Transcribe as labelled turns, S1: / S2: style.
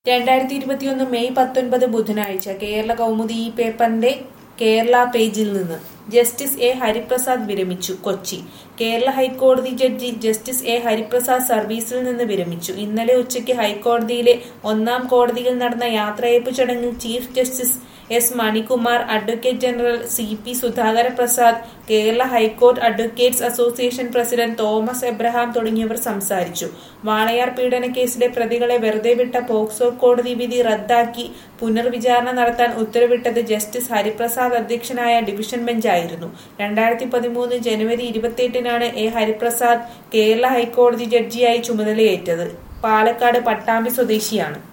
S1: രണ്ടായിരത്തി ഇരുപത്തിയൊന്ന് മെയ് പത്തൊൻപത് ബുധനാഴ്ച കേരള കൗമുദി ഈ പേപ്പറിന്റെ കേരള പേജിൽ നിന്ന് ജസ്റ്റിസ് എ ഹരിപ്രസാദ് വിരമിച്ചു കൊച്ചി കേരള ഹൈക്കോടതി ജഡ്ജി ജസ്റ്റിസ് എ ഹരിപ്രസാദ് സർവീസിൽ നിന്ന് വിരമിച്ചു ഇന്നലെ ഉച്ചയ്ക്ക് ഹൈക്കോടതിയിലെ ഒന്നാം കോടതിയിൽ നടന്ന യാത്രയയപ്പ് ചടങ്ങിൽ chief justice S Manikumar advocate general C P Sudhakara Prasad Kerala high court advocates association president Thomas Abraham തുടങ്ങിയവർ സംസാരിച്ചു വാളയാർ പീഡന കേസിലെ പ്രതികളെ വെറുതെ വിട്ട പോക്സോ കോടതി വിധി റദ്ദാക്കി പുനർവിചാരണ നടത്താൻ ഉത്തരവിട്ടത് ജസ്റ്റിസ് ഹരിപ്രസാദ് അധ്യക്ഷനായ ഡിവിഷൻ ബെഞ്ചായിരുന്നു രണ്ടായിരത്തി പതിമൂന്ന് ജനുവരി ഇരുപത്തിയെട്ടിനാണ് എ ഹരിപ്രസാദ് കേരള ഹൈക്കോടതി ജഡ്ജിയായി ചുമതലയേറ്റത് പാലക്കാട് പട്ടാമ്പി സ്വദേശിയാണ്